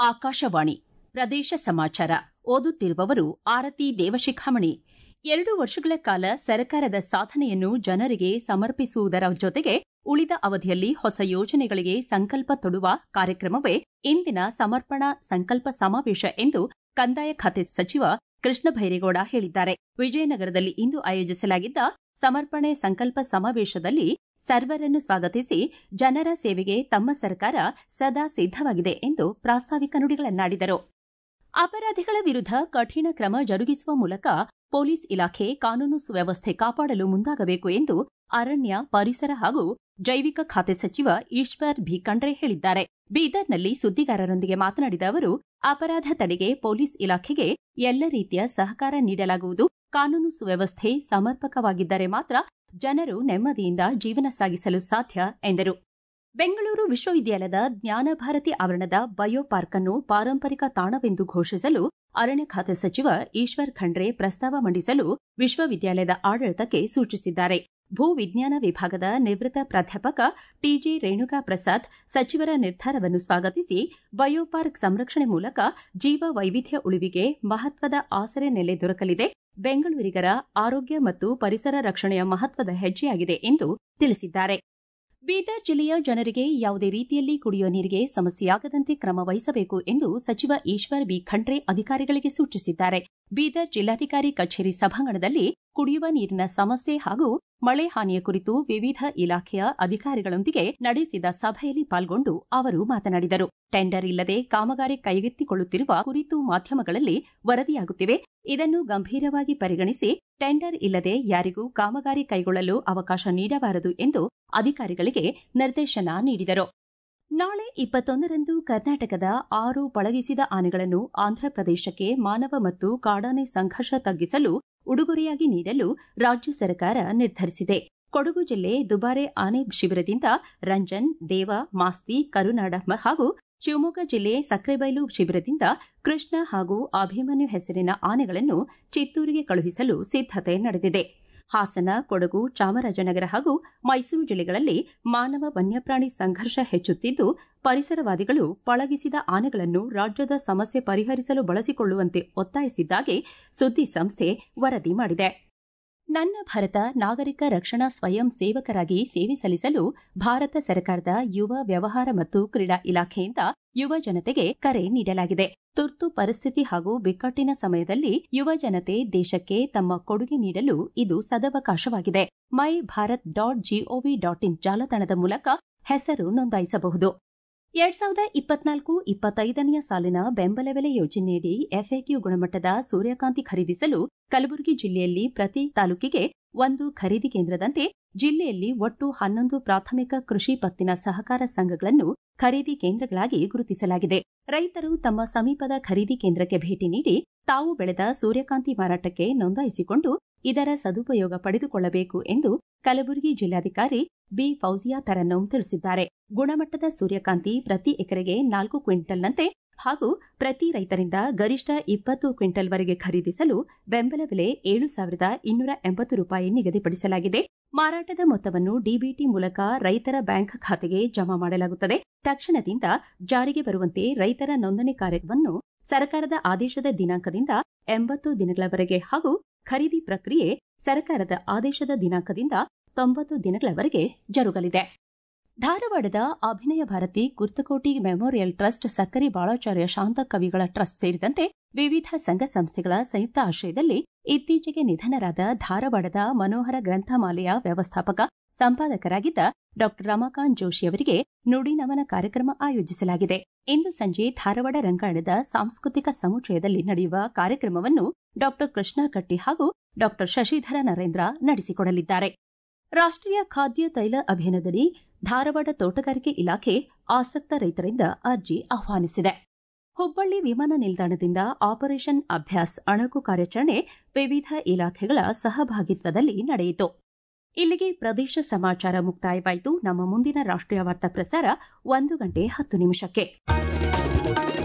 ಆಕಾಶವಾಣಿ ಪ್ರದೇಶ ಸಮಾಚಾರ ಓದುತ್ತಿರುವವರು ಆರತಿ ದೇವಶಿಖಾಮಣಿ ಎರಡು ವರ್ಷಗಳ ಕಾಲ ಸರ್ಕಾರದ ಸಾಧನೆಯನ್ನು ಜನರಿಗೆ ಸಮರ್ಪಿಸುವುದರ ಜೊತೆಗೆ ಉಳಿದ ಅವಧಿಯಲ್ಲಿ ಹೊಸ ಯೋಜನೆಗಳಿಗೆ ಸಂಕಲ್ಪ ತೊಡುವ ಕಾರ್ಯಕ್ರಮವೇ ಇಂದಿನ ಸಮರ್ಪಣಾ ಸಂಕಲ್ಪ ಸಮಾವೇಶ ಎಂದು ಕಂದಾಯ ಖಾತೆ ಸಚಿವ ಕೃಷ್ಣ ಭೈರೇಗೌಡ ಹೇಳಿದ್ದಾರೆ ವಿಜಯನಗರದಲ್ಲಿ ಇಂದು ಆಯೋಜಿಸಲಾಗಿದ್ದ ಸಮರ್ಪಣೆ ಸಂಕಲ್ಪ ಸಮಾವೇಶದಲ್ಲಿ ಸರ್ವರನ್ನು ಸ್ವಾಗತಿಸಿ ಜನರ ಸೇವೆಗೆ ತಮ್ಮ ಸರ್ಕಾರ ಸದಾ ಸಿದ್ದವಾಗಿದೆ ಎಂದು ಪ್ರಾಸ್ತಾವಿಕ ನುಡಿಗಳನ್ನಾಡಿದರು ಅಪರಾಧಿಗಳ ವಿರುದ್ಧ ಕಠಿಣ ಕ್ರಮ ಜರುಗಿಸುವ ಮೂಲಕ ಪೊಲೀಸ್ ಇಲಾಖೆ ಕಾನೂನು ಸುವ್ಯವಸ್ಥೆ ಕಾಪಾಡಲು ಮುಂದಾಗಬೇಕು ಎಂದು ಅರಣ್ಯ ಪರಿಸರ ಹಾಗೂ ಜೈವಿಕ ಖಾತೆ ಸಚಿವ ಈಶ್ವರ್ ಭಿ ಖಂಡ್ರೆ ಹೇಳಿದ್ದಾರೆ ಬೀದರ್ನಲ್ಲಿ ಸುದ್ದಿಗಾರರೊಂದಿಗೆ ಮಾತನಾಡಿದ ಅವರು ಅಪರಾಧ ತಡೆಗೆ ಪೊಲೀಸ್ ಇಲಾಖೆಗೆ ಎಲ್ಲ ರೀತಿಯ ಸಹಕಾರ ನೀಡಲಾಗುವುದು ಕಾನೂನು ಸುವ್ಯವಸ್ಥೆ ಸಮರ್ಪಕವಾಗಿದ್ದರೆ ಮಾತ್ರ ಜನರು ನೆಮ್ಮದಿಯಿಂದ ಜೀವನ ಸಾಗಿಸಲು ಸಾಧ್ಯ ಎಂದರು ಬೆಂಗಳೂರು ವಿಶ್ವವಿದ್ಯಾಲಯದ ಜ್ಞಾನಭಾರತಿ ಆವರಣದ ಬಯೋ ಪಾರ್ಕ್ ಅನ್ನು ಪಾರಂಪರಿಕ ತಾಣವೆಂದು ಘೋಷಿಸಲು ಅರಣ್ಯ ಖಾತೆ ಸಚಿವ ಈಶ್ವರ್ ಖಂಡ್ರೆ ಪ್ರಸ್ತಾವ ಮಂಡಿಸಲು ವಿಶ್ವವಿದ್ಯಾಲಯದ ಆಡಳಿತಕ್ಕೆ ಸೂಚಿಸಿದ್ದಾರೆ ಭೂ ವಿಜ್ಞಾನ ವಿಭಾಗದ ನಿವೃತ್ತ ಪ್ರಾಧ್ಯಾಪಕ ಟಿಜೆ ರೇಣುಕಾ ಪ್ರಸಾದ್ ಸಚಿವರ ನಿರ್ಧಾರವನ್ನು ಸ್ವಾಗತಿಸಿ ಬಯೋಪಾರ್ಕ್ ಸಂರಕ್ಷಣೆ ಮೂಲಕ ಜೀವ ವೈವಿಧ್ಯ ಉಳಿವಿಗೆ ಮಹತ್ವದ ಆಸರೆ ನೆಲೆ ದೊರಕಲಿದೆ ಬೆಂಗಳೂರಿಗರ ಆರೋಗ್ಯ ಮತ್ತು ಪರಿಸರ ರಕ್ಷಣೆಯ ಮಹತ್ವದ ಹೆಜ್ಜೆಯಾಗಿದೆ ಎಂದು ತಿಳಿಸಿದ್ದಾರೆ ಬೀದರ್ ಜಿಲ್ಲೆಯ ಜನರಿಗೆ ಯಾವುದೇ ರೀತಿಯಲ್ಲಿ ಕುಡಿಯುವ ನೀರಿಗೆ ಸಮಸ್ಯೆಯಾಗದಂತೆ ಕ್ರಮ ವಹಿಸಬೇಕು ಎಂದು ಸಚಿವ ಈಶ್ವರ್ ಬಿ ಖಂಡ್ರೆ ಅಧಿಕಾರಿಗಳಿಗೆ ಸೂಚಿಸಿದ್ದಾರೆ ಬೀದರ್ ಜಿಲ್ಲಾಧಿಕಾರಿ ಕಚೇರಿ ಸಭಾಂಗಣದಲ್ಲಿ ಕುಡಿಯುವ ನೀರಿನ ಸಮಸ್ಯೆ ಹಾಗೂ ಮಳೆ ಹಾನಿಯ ಕುರಿತು ವಿವಿಧ ಇಲಾಖೆಯ ಅಧಿಕಾರಿಗಳೊಂದಿಗೆ ನಡೆಸಿದ ಸಭೆಯಲ್ಲಿ ಪಾಲ್ಗೊಂಡು ಅವರು ಮಾತನಾಡಿದರು ಟೆಂಡರ್ ಇಲ್ಲದೆ ಕಾಮಗಾರಿ ಕೈಗೆತ್ತಿಕೊಳ್ಳುತ್ತಿರುವ ಕುರಿತು ಮಾಧ್ಯಮಗಳಲ್ಲಿ ವರದಿಯಾಗುತ್ತಿವೆ ಇದನ್ನು ಗಂಭೀರವಾಗಿ ಪರಿಗಣಿಸಿ ಟೆಂಡರ್ ಇಲ್ಲದೆ ಯಾರಿಗೂ ಕಾಮಗಾರಿ ಕೈಗೊಳ್ಳಲು ಅವಕಾಶ ನೀಡಬಾರದು ಎಂದು ಅಧಿಕಾರಿಗಳಿಗೆ ನಿರ್ದೇಶನ ನೀಡಿದರು ನಾಳೆ ಇಪ್ಪತ್ತೊಂದರಂದು ಕರ್ನಾಟಕದ ಆರು ಪಳಗಿಸಿದ ಆನೆಗಳನ್ನು ಆಂಧ್ರಪ್ರದೇಶಕ್ಕೆ ಮಾನವ ಮತ್ತು ಕಾಡಾನೆ ಸಂಘರ್ಷ ತಗ್ಗಿಸಲು ಉಡುಗೊರೆಯಾಗಿ ನೀಡಲು ರಾಜ್ಯ ಸರ್ಕಾರ ನಿರ್ಧರಿಸಿದೆ ಕೊಡಗು ಜಿಲ್ಲೆ ದುಬಾರೆ ಆನೆ ಶಿಬಿರದಿಂದ ರಂಜನ್ ದೇವ ಮಾಸ್ತಿ ಕರುನಾಡ ಹಾಗೂ ಶಿವಮೊಗ್ಗ ಜಿಲ್ಲೆ ಸಕ್ರೆಬೈಲು ಶಿಬಿರದಿಂದ ಕೃಷ್ಣ ಹಾಗೂ ಅಭಿಮನ್ಯು ಹೆಸರಿನ ಆನೆಗಳನ್ನು ಚಿತ್ತೂರಿಗೆ ಕಳುಹಿಸಲು ಸಿದ್ದತೆ ನಡೆದಿದೆ ಹಾಸನ ಕೊಡಗು ಚಾಮರಾಜನಗರ ಹಾಗೂ ಮೈಸೂರು ಜಿಲ್ಲೆಗಳಲ್ಲಿ ಮಾನವ ವನ್ಯಪ್ರಾಣಿ ಸಂಘರ್ಷ ಹೆಚ್ಚುತ್ತಿದ್ದು ಪರಿಸರವಾದಿಗಳು ಪಳಗಿಸಿದ ಆನೆಗಳನ್ನು ರಾಜ್ಯದ ಸಮಸ್ಯೆ ಪರಿಹರಿಸಲು ಬಳಸಿಕೊಳ್ಳುವಂತೆ ಒತ್ತಾಯಿಸಿದ್ದಾಗಿ ಸುದ್ದಿ ಸಂಸ್ಥೆ ವರದಿ ಮಾಡಿದೆ ನನ್ನ ಭಾರತ ನಾಗರಿಕ ರಕ್ಷಣಾ ಸ್ವಯಂ ಸೇವಕರಾಗಿ ಸೇವೆ ಸಲ್ಲಿಸಲು ಭಾರತ ಸರ್ಕಾರದ ಯುವ ವ್ಯವಹಾರ ಮತ್ತು ಕ್ರೀಡಾ ಇಲಾಖೆಯಿಂದ ಯುವ ಜನತೆಗೆ ಕರೆ ನೀಡಲಾಗಿದೆ ತುರ್ತು ಪರಿಸ್ಥಿತಿ ಹಾಗೂ ಬಿಕ್ಕಟ್ಟಿನ ಸಮಯದಲ್ಲಿ ಯುವ ಜನತೆ ದೇಶಕ್ಕೆ ತಮ್ಮ ಕೊಡುಗೆ ನೀಡಲು ಇದು ಸದವಕಾಶವಾಗಿದೆ my Bharat dot G O V dot in ಜಾಲತಾಣದ ಮೂಲಕ ಹೆಸರು ನೋಂದಾಯಿಸಬಹುದು ಎರಡ್ ಸಾವಿರದ ಇಪ್ಪತ್ನಾಲ್ಕು ಇಪ್ಪತ್ತೈದನೆಯ ಸಾಲಿನ ಬೆಂಬಲ ಬೆಲೆ ಯೋಜನೆಯಡಿ ಎಫ್ಎಕ್ಯೂ ಗುಣಮಟ್ಟದ ಸೂರ್ಯಕಾಂತಿ ಖರೀದಿಸಲು ಕಲಬುರಗಿ ಜಿಲ್ಲೆಯಲ್ಲಿ ಪ್ರತಿ ತಾಲೂಕಿಗೆ ಒಂದು ಖರೀದಿ ಕೇಂದ್ರದಂತೆ ಜಿಲ್ಲೆಯಲ್ಲಿ ಒಟ್ಟು ಹನ್ನೊಂದು ಪ್ರಾಥಮಿಕ ಕೃಷಿ ಪತ್ತಿನ ಸಹಕಾರ ಸಂಘಗಳನ್ನು ಖರೀದಿ ಕೇಂದ್ರಗಳಾಗಿ ಗುರುತಿಸಲಾಗಿದೆ ರೈತರು ತಮ್ಮ ಸಮೀಪದ ಖರೀದಿ ಕೇಂದ್ರಕ್ಕೆ ಭೇಟಿ ನೀಡಿ ತಾವು ಬೆಳೆದ ಸೂರ್ಯಕಾಂತಿ ಮಾರಾಟಕ್ಕೆ ನೋಂದಾಯಿಸಿಕೊಂಡು ಇದರ ಸದುಪಯೋಗ ಪಡೆದುಕೊಳ್ಳಬೇಕು ಎಂದು ಕಲಬುರಗಿ ಜಿಲ್ಲಾಧಿಕಾರಿ ಬಿ ಫೌಜಿಯಾ ತರನ್ನೋಂ ತಿಳಿಸಿದ್ದಾರೆ ಗುಣಮಟ್ಟದ ಸೂರ್ಯಕಾಂತಿ ಪ್ರತಿ ಎಕರೆಗೆ ನಾಲ್ಕು ಕ್ವಿಂಟಲ್ನಂತೆ ಹಾಗೂ ಪ್ರತಿ ರೈತರಿಂದ ಗರಿಷ್ಠ ಇಪ್ಪತ್ತು ಕ್ವಿಂಟಲ್ವರೆಗೆ ಖರೀದಿಸಲು ಬೆಂಬಲ ಬೆಲೆ ಏಳು ಸಾವಿರದ ಇನ್ನೂರ ಎಂಬತ್ತು ರೂಪಾಯಿ ನಿಗದಿಪಡಿಸಲಾಗಿದೆ ಮಾರಾಟದ ಮೊತ್ತವನ್ನು ಡಿಬಿಟಿ ಮೂಲಕ ರೈತರ ಬ್ಯಾಂಕ್ ಖಾತೆಗೆ ಜಮಾ ಮಾಡಲಾಗುತ್ತದೆ ತಕ್ಷಣದಿಂದ ಜಾರಿಗೆ ಬರುವಂತೆ ರೈತರ ನೋಂದಣಿ ಕಾರ್ಯವನ್ನು ಸರ್ಕಾರದ ಆದೇಶದ ದಿನಾಂಕದಿಂದ ಎಂಬತ್ತು ದಿನಗಳವರೆಗೆ ಹಾಗೂ ಖರೀದಿ ಪ್ರಕ್ರಿಯೆ ಸರ್ಕಾರದ ಆದೇಶದ ದಿನಾಂಕದಿಂದ ತೊಂಬತ್ತು ದಿನಗಳವರೆಗೆ ಜರುಗಲಿದೆ ಧಾರವಾಡದ ಅಭಿನಯ ಭಾರತಿ ಕುರ್ತಕೋಟಿ ಮೆಮೋರಿಯಲ್ ಟ್ರಸ್ಟ್ ಸಕ್ಕರೆ ಬಾಳಾಚಾರ್ಯ ಶಾಂತ ಕವಿಗಳ ಟ್ರಸ್ಟ್ ಸೇರಿದಂತೆ ವಿವಿಧ ಸಂಘ ಸಂಸ್ಥೆಗಳ ಸಂಯುಕ್ತ ಆಶ್ರಯದಲ್ಲಿ ಇತ್ತೀಚೆಗೆ ನಿಧನರಾದ ಧಾರವಾಡದ ಮನೋಹರ ಗ್ರಂಥಮಾಲೆಯ ವ್ಯವಸ್ಥಾಪಕ ಸಂಪಾದಕರಾಗಿದ್ದ ಡಾ ರಮಾಕಾಂತ್ ಜೋಶಿ ಅವರಿಗೆ ನುಡಿ ನಮನ ಕಾರ್ಯಕ್ರಮ ಆಯೋಜಿಸಲಾಗಿದೆ ಇಂದು ಸಂಜೆ ಧಾರವಾಡ ರಂಗಾಯಣದ ಸಾಂಸ್ಕೃತಿಕ ಸಮುಚ್ಚಯದಲ್ಲಿ ನಡೆಯುವ ಕಾರ್ಯಕ್ರಮವನ್ನು ಡಾ ಕೃಷ್ಣ ಕಟ್ಟಿ ಹಾಗೂ ಡಾ ಶಶಿಧರ ನರೇಂದ್ರ ನಡೆಸಿಕೊಡಲಿದ್ದಾರೆ ರಾಷ್ಟೀಯ ಖಾದ್ಯ ತೈಲ ಅಭಿಯಾನದಡಿ ಧಾರವಾಡ ತೋಟಗಾರಿಕೆ ಇಲಾಖೆ ಆಸಕ್ತ ರೈತರಿಂದ ಅರ್ಜಿ ಆಹ್ವಾನಿಸಿದೆ ಹುಬ್ಬಳ್ಳಿ ವಿಮಾನ ನಿಲ್ದಾಣದಿಂದ ಆಪರೇಷನ್ ಅಭ್ಯಾಸ್ ಅಣಕು ಕಾರ್ಯಾಚರಣೆ ವಿವಿಧ ಇಲಾಖೆಗಳ ಸಹಭಾಗಿತ್ವದಲ್ಲಿ ನಡೆಯಿತು ಇಲ್ಲಿಗೆ ಪ್ರದೇಶ ಸಮಾಚಾರ ಮುಕ್ತಾಯವಾಯಿತು ನಮ್ಮ ಮುಂದಿನ ರಾಷ್ಟೀಯ ವಾರ್ತಾ ಪ್ರಸಾರ ಒಂದು ಗಂಟೆ ಹತ್ತು ನಿಮಿಷಕ್ಕೆ